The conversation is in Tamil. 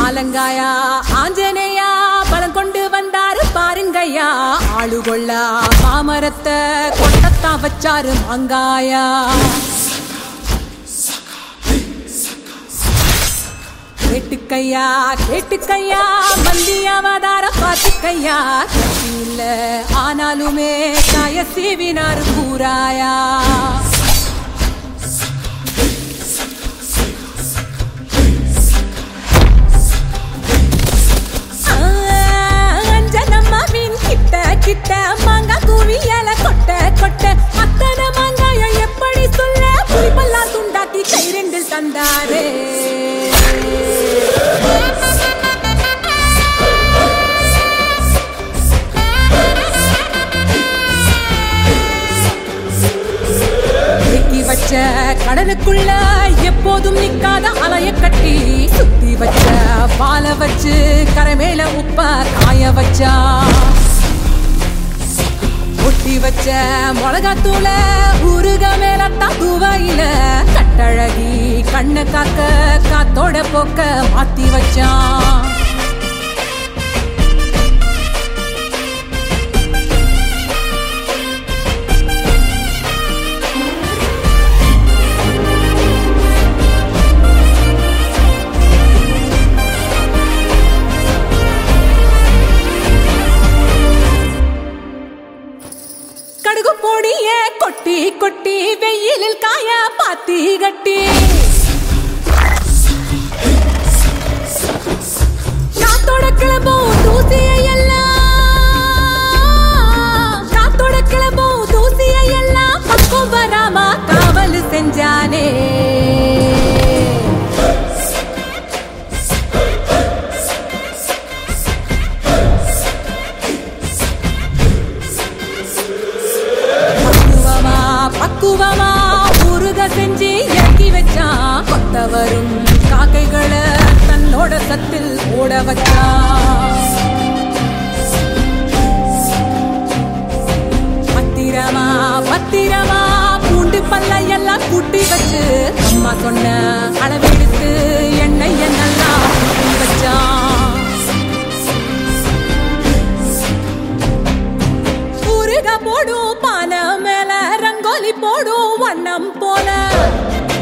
ஆலங்காயா ஆஞ்சநேயா பலம் கொண்டு வந்தாரு பாருங்கய்யா ஆளுகொள்ள மாமரத்தை கொட்டத்தான் வச்சாரு மாங்காயா கேட்டுக்கையா கேட்டுக்கையா மல்லி அவதார பாத்துக்கையா கத்தி இல்ல ஆனாலுமே காய சீவினாரு கூறாயா ஆ, அஞ்சனம்மாவின் கிட்ட கிட்ட மாங்கா குவியல கொட்ட கொட்ட அத்தனை மாங்காயம் எப்படி சொல்ல புளிப்பெல்லாம் துண்டாக்கி கை ரெண்டில் தந்தாரே தேக்கி வச்ச கடலுக்குள்ள எப்போதும் நிக்காத அலைய கட்டி சுத்தி வச்ச பால வச்சு கரை மேல உப்ப காய வச்சா ஒட்டி வச்ச மிளகாத்தூள உருக மேல தகுவையில கட்டழகி கண்ணு காக்க காத்தோட போக்க மாத்தி வச்சான் கடுகு பொடிய கொட்டி கொட்டி வெயிலில் காய பாத்தி கட்டி காத்தோட கிளம்பும் தூசியை எல்லாம் காத்தோட கிளம்பும் தூசியை எல்லாம் பக்கம் வராம காவல் செஞ்சானே பக்குவமா பக்குவமா உருக செஞ்சு இறக்கி வச்சான் கொத்த வரும் காக்கைகளை தன்னோட சத்தில் ஓட வச்சான் பத்திரமா பத்திரமா பூண்டு பல்ல எல்லாம் கூட்டி வச்சு அம்மா சொன்ன அளவெடுத்து எண்ணெய் எண்ணெல்லாம் ஊத்தி வச்சான் ஊருக போடும் பானை மேல ரங்கோலி போடும் வண்ணம் போல